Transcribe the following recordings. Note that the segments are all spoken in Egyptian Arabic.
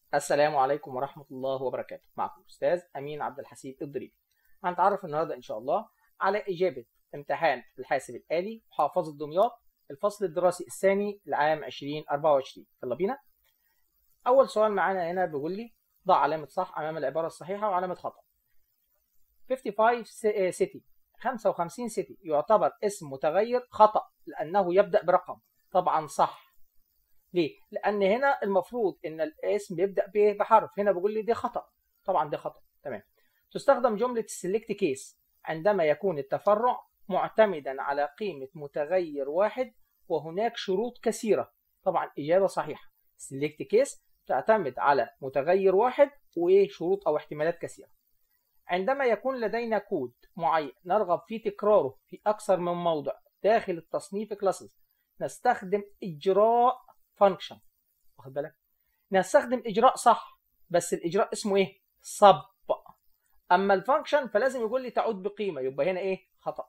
السلام عليكم ورحمة الله وبركاته معكم أستاذ أمين عبد الحسيب الضريبي هنتعرف النهاردة إن شاء الله على إجابة امتحان الحاسب الآلي محافظة دمياط الفصل الدراسي الثاني لعام 2024 يلا بينا أول سؤال معانا هنا بيقول لي ضع علامة صح أمام العبارة الصحيحة وعلامة خطأ 55 سيتي 55 سيتي يعتبر اسم متغير خطأ لأنه يبدأ برقم طبعا صح ليه؟ لأن هنا المفروض إن الاسم بيبدأ ب بحرف هنا بيقول لي دي خطأ طبعا دي خطأ تمام تستخدم جملة السلكت كيس عندما يكون التفرع معتمدا على قيمة متغير واحد وهناك شروط كثيرة طبعا إجابة صحيحة سلكت كيس تعتمد على متغير واحد وشروط أو احتمالات كثيرة عندما يكون لدينا كود معين نرغب في تكراره في أكثر من موضع داخل التصنيف كلاسز نستخدم إجراء فانكشن واخد بالك نستخدم إجراء صح بس الإجراء اسمه إيه؟ صب أما الفانكشن فلازم يقول لي تعود بقيمة يبقى هنا إيه؟ خطأ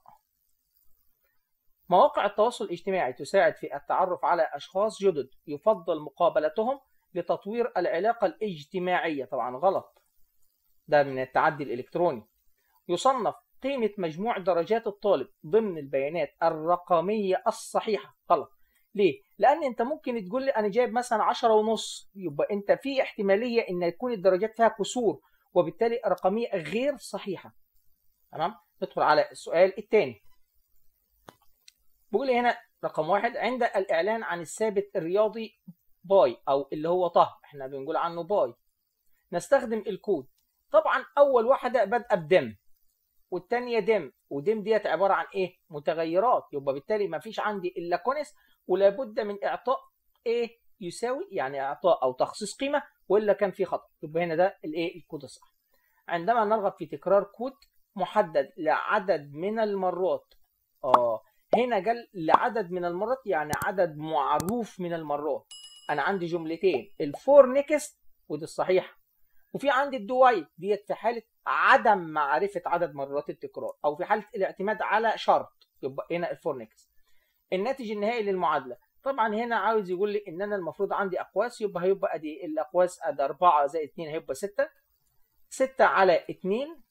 مواقع التواصل الاجتماعي تساعد في التعرف على أشخاص جدد يفضل مقابلتهم لتطوير العلاقة الاجتماعية طبعا غلط ده من التعدي الإلكتروني يصنف قيمة مجموع درجات الطالب ضمن البيانات الرقمية الصحيحة غلط ليه؟ لأن أنت ممكن تقول لي أنا جايب مثلا 10 ونص يبقى أنت في احتمالية إن يكون الدرجات فيها كسور وبالتالي رقمية غير صحيحة تمام؟ ندخل على السؤال الثاني بيقول لي هنا رقم واحد عند الإعلان عن الثابت الرياضي باي أو اللي هو طه احنا بنقول عنه باي نستخدم الكود طبعا أول واحدة بادئة بدم والتانية دم ودم ديت عبارة عن إيه؟ متغيرات يبقى بالتالي ما فيش عندي إلا كونس ولابد من إعطاء إيه يساوي يعني إعطاء أو تخصيص قيمة وإلا كان في خطأ يبقى هنا ده الإيه الكود الصح عندما نرغب في تكرار كود محدد لعدد من المرات آه هنا قال لعدد من المرات يعني عدد معروف من المرات أنا عندي جملتين الفور نيكست ودي الصحيحة وفي عندي الدواي ديت في حالة عدم معرفة عدد مرات التكرار أو في حالة الاعتماد على شرط يبقى هنا الفور نيكست الناتج النهائي للمعادلة طبعا هنا عاوز يقول لي ان انا المفروض عندي اقواس يبقى هيبقى ادي الاقواس ادي 4 زائد 2 هيبقى 6 6 على 2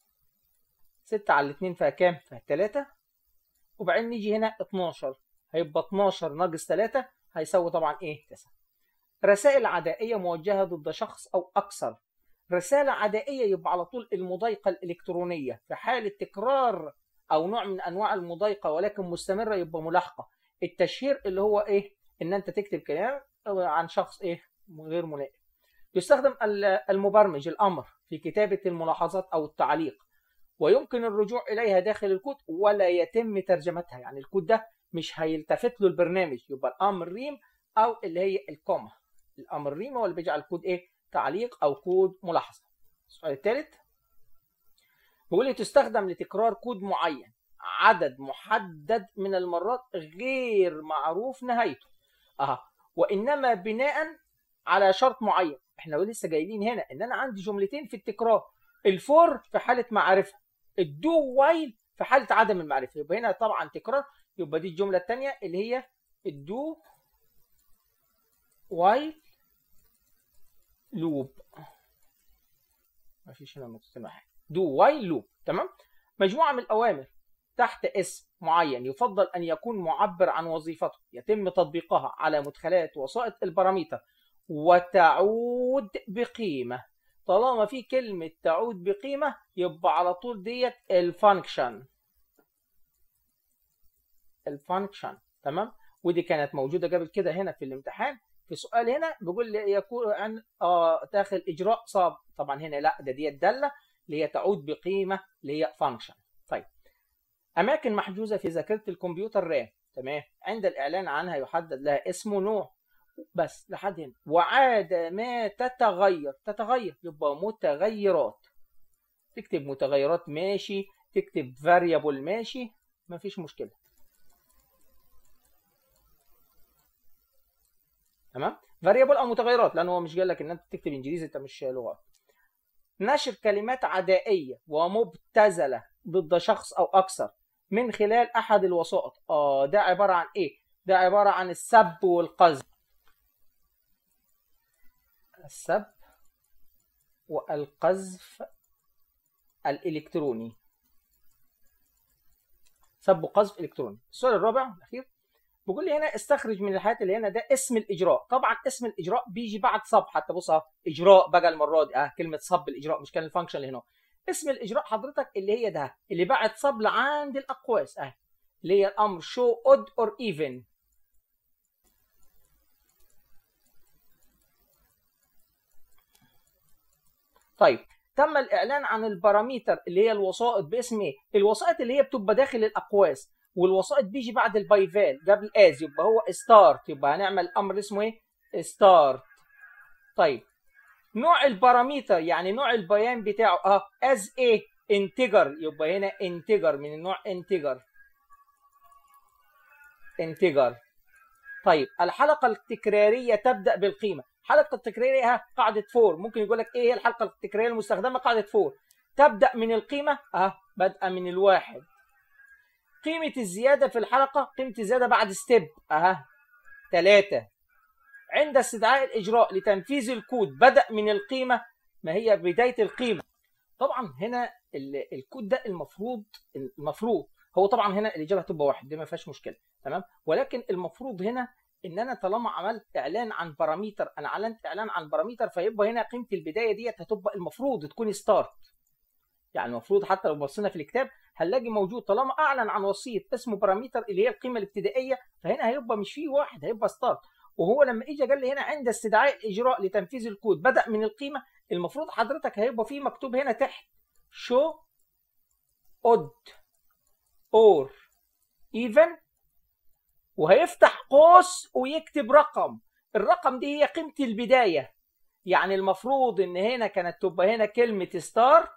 6 على 2 فيها كام؟ فيها 3 وبعدين نيجي هنا 12 هيبقى 12 ناقص 3 هيساوي طبعا ايه؟ 9 رسائل عدائية موجهة ضد شخص او اكثر رسالة عدائية يبقى على طول المضايقة الإلكترونية في حالة تكرار أو نوع من أنواع المضايقة ولكن مستمرة يبقى ملاحقة التشهير اللي هو إيه إن أنت تكتب كلام عن شخص إيه غير ملائم يستخدم المبرمج الأمر في كتابة الملاحظات أو التعليق ويمكن الرجوع إليها داخل الكود ولا يتم ترجمتها يعني الكود ده مش هيلتفت له البرنامج يبقى الأمر ريم أو اللي هي الكوما الأمر ريم هو اللي بيجعل الكود إيه تعليق أو كود ملاحظة السؤال الثالث بيقول لي تستخدم لتكرار كود معين عدد محدد من المرات غير معروف نهايته اها وانما بناء على شرط معين احنا لسه جايين هنا ان انا عندي جملتين في التكرار الفور في حاله معرفه الدو وايل في حاله عدم المعرفه يبقى هنا طبعا تكرار يبقى دي الجمله الثانيه اللي هي الدو وايل لوب ما فيش هنا نقطتين واحد دو وايل لوب تمام مجموعه من الاوامر تحت اسم معين يفضل ان يكون معبر عن وظيفته يتم تطبيقها على مدخلات وسائط البارامتر وتعود بقيمه طالما في كلمه تعود بقيمه يبقى على طول ديت الفانكشن الفانكشن تمام ودي كانت موجوده قبل كده هنا في الامتحان في سؤال هنا بيقول لي يكون عن اه داخل اجراء صاب طبعا هنا لا ده دي الداله اللي هي تعود بقيمه اللي هي فانكشن طيب اماكن محجوزه في ذاكره الكمبيوتر رام تمام عند الاعلان عنها يحدد لها اسم ونوع بس لحد هنا وعاد ما تتغير تتغير يبقى متغيرات تكتب متغيرات ماشي تكتب فاريبل ماشي مفيش مشكله تمام فاريبل او متغيرات لان هو مش قال لك ان انت تكتب انجليزي انت مش لغات نشر كلمات عدائيه ومبتذله ضد شخص او اكثر من خلال احد الوسائط اه ده عباره عن ايه ده عباره عن السب والقذف السب والقذف الإلكتروني سب قذف إلكتروني السؤال الرابع الأخير بيقول لي هنا استخرج من الحاجات اللي هنا ده اسم الإجراء طبعا اسم الإجراء بيجي بعد صب حتى بص اهو إجراء بقى المرة دي اه كلمة صب الإجراء مش كان الفانكشن اللي هنا اسم الإجراء حضرتك اللي هي ده اللي بعد صب لعند الأقواس اه اللي هي الأمر show odd or even طيب تم الاعلان عن الباراميتر اللي هي الوسائط باسم ايه الوسائط اللي هي بتبقى داخل الاقواس والوسائط بيجي بعد البايفال قبل از يبقى هو ستارت يبقى هنعمل امر اسمه ايه ستارت طيب نوع الباراميتر يعني نوع البيان بتاعه اه از ايه انتجر يبقى هنا انتجر من النوع انتجر انتجر طيب الحلقه التكراريه تبدا بالقيمه الحلقه التكراريه قاعده فور ممكن يقول لك ايه هي الحلقه التكراريه المستخدمه قاعده فور تبدا من القيمه اه بادئه من الواحد قيمه الزياده في الحلقه قيمه الزياده بعد ستيب اها ثلاثة عند استدعاء الاجراء لتنفيذ الكود بدا من القيمه ما هي بدايه القيمه طبعا هنا الكود ده المفروض المفروض هو طبعا هنا الاجابه هتبقى واحد دي ما فيهاش مشكله تمام ولكن المفروض هنا ان انا طالما عملت اعلان عن باراميتر انا اعلنت اعلان عن باراميتر فيبقى هنا قيمه البدايه ديت هتبقى المفروض تكون ستارت يعني المفروض حتى لو بصينا في الكتاب هنلاقي موجود طالما اعلن عن وسيط اسمه باراميتر اللي هي القيمه الابتدائيه فهنا هيبقى مش فيه واحد هيبقى ستارت وهو لما اجى قال لي هنا عند استدعاء الاجراء لتنفيذ الكود بدا من القيمه المفروض حضرتك هيبقى فيه مكتوب هنا تحت شو اود اور ايفن وهيفتح قوس ويكتب رقم الرقم دي هي قيمة البداية يعني المفروض ان هنا كانت تبقى هنا كلمة ستارت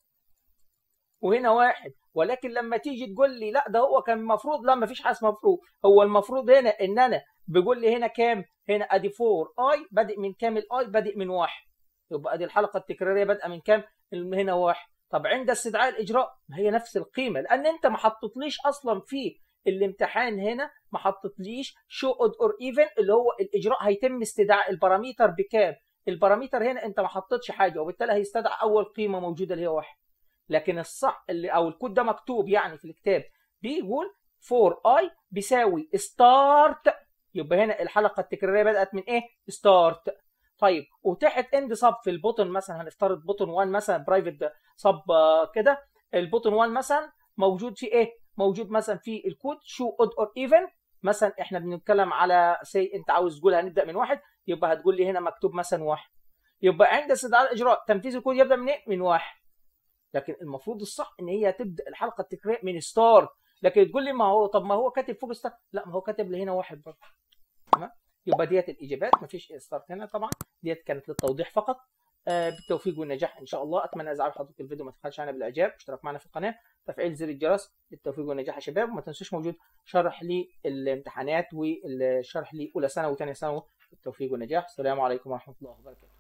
وهنا واحد ولكن لما تيجي تقول لي لا ده هو كان المفروض لا مفيش حاجه مفروض هو المفروض هنا ان انا بيقول لي هنا كام هنا ادي 4 اي بادئ من كام الاي بادئ من واحد يبقى ادي الحلقه التكراريه بادئه من كام هنا واحد طب عند استدعاء الاجراء ما هي نفس القيمه لان انت ما حطيتليش اصلا في الامتحان هنا ما حطيتليش شو اود اور ايفن اللي هو الاجراء هيتم استدعاء الباراميتر بكام الباراميتر هنا انت ما حطيتش حاجه وبالتالي هيستدعى اول قيمه موجوده اللي هي واحد لكن الصح اللي او الكود ده مكتوب يعني في الكتاب بيقول 4 اي بيساوي ستارت يبقى هنا الحلقه التكراريه بدات من ايه ستارت طيب وتحت اند صب في البوتن مثلا هنفترض بوتن 1 مثلا برايفت صب كده البوتن 1 مثلا موجود في ايه موجود مثلا في الكود شو اود اور ايفن مثلا احنا بنتكلم على سي انت عاوز تقول هنبدا من واحد يبقى هتقول لي هنا مكتوب مثلا واحد يبقى عند استدعاء الاجراء تنفيذ الكود يبدا من ايه؟ من واحد لكن المفروض الصح ان هي تبدا الحلقه التكراريه من ستارت لكن تقول لي ما هو طب ما هو كاتب فوق ستارت لا ما هو كاتب لي هنا واحد برضه تمام يبقى ديت الاجابات مفيش ستارت هنا طبعا ديت كانت للتوضيح فقط آه بالتوفيق والنجاح ان شاء الله اتمنى اذا عجب حضرتك الفيديو ما تبخلش علينا بالاعجاب اشتراك معنا في القناه تفعيل زر الجرس بالتوفيق والنجاح يا شباب وما تنسوش موجود شرح للامتحانات والشرح لاولى ثانوي وثانيه ثانوي بالتوفيق والنجاح السلام عليكم ورحمه الله وبركاته